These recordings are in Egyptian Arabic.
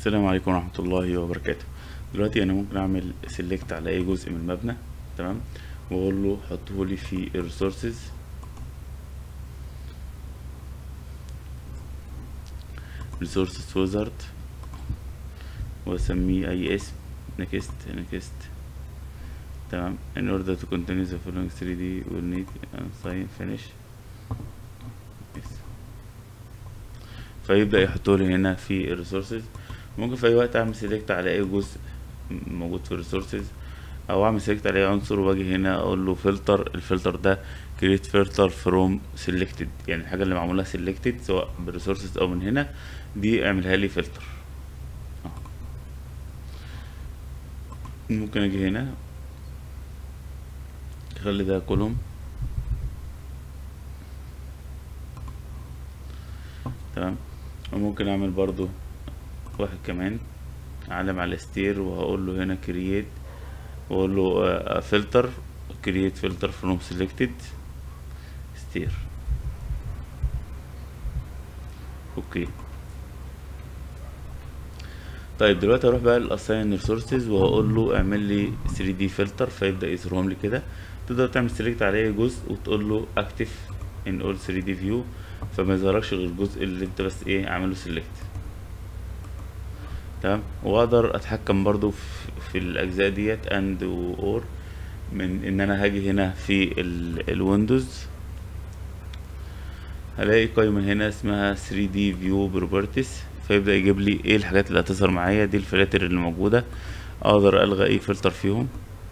السلام عليكم ورحمة الله وبركاته دلوقتي انا ممكن اعمل سيلكت على اي جزء من المبنى تمام واقول له حطه لي في الريسورسز ريسورسز ويزارد واسميه اي اسم نكست نكست تمام in order to continue the following 3D we'll need sign finish yes. فيبدأ يحطه لي هنا في الريسورسز ممكن في اي وقت اعمل سيلكت على اي جزء موجود في الريسورسز او اعمل سيلكت على اي عنصر واجي هنا اقول له فلتر الفلتر ده create filter from selected يعني الحاجة اللي معمولها selected سواء بالريسورسز او من هنا دي اعملها لي فلتر ممكن اجي هنا اخلي ده كولوم تمام وممكن اعمل برضو واحد كمان اعلم على ستير وهقول له هنا كرييت واقول له فلتر كرييت فلتر فروم سيلكتد ستير اوكي طيب دلوقتي هروح بقى للاساين ريسورسز وهقول له اعمل لي 3 دي فلتر فيبدا يظهرهم لي كده تقدر تعمل سيلكت على اي جزء وتقول له اكتف ان اول 3 دي فيو فما يظهركش غير الجزء اللي انت بس ايه عامله سيلكت تمام واقدر اتحكم برضو في, في الاجزاء ديت اند اور من ان انا هاجي هنا في الويندوز هلاقي قائمة هنا اسمها 3D View Properties فيبدأ يجيب لي ايه الحاجات اللي هتظهر معايا دي الفلاتر اللي موجودة اقدر الغى اي فلتر فيهم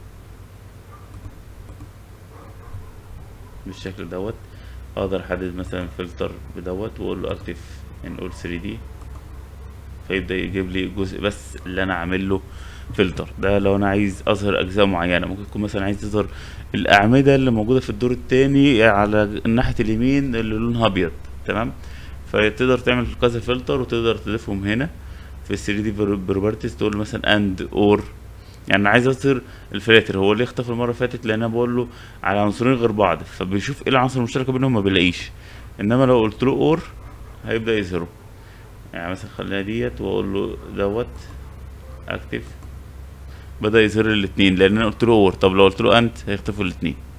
بالشكل دوت اقدر احدد مثلا فلتر بدوت واقول له اكتف ان اول 3 دي فيبدا يجيب لي جزء بس اللي انا عامل له فلتر ده لو انا عايز اظهر اجزاء معينه ممكن تكون مثلا عايز تظهر الاعمده اللي موجوده في الدور التاني على ناحيه اليمين اللي لونها ابيض تمام فتقدر تعمل كذا فلتر وتقدر تضيفهم هنا في 3 دي بروبرتيز تقول مثلا اند اور يعني عايز اظهر الفلاتر هو ليه اختفى المره اللي فاتت لان انا بقول له على عنصرين غير بعض فبيشوف ايه العناصر المشتركه بينهم ما بيلاقيش انما لو قلت له اور هيبدا يظهروا يعني مثلا خليها ديت واقول له دوت اكتف بدا يظهر الاثنين لان انا قلت له اور طب لو قلت له انت هيختفوا الاثنين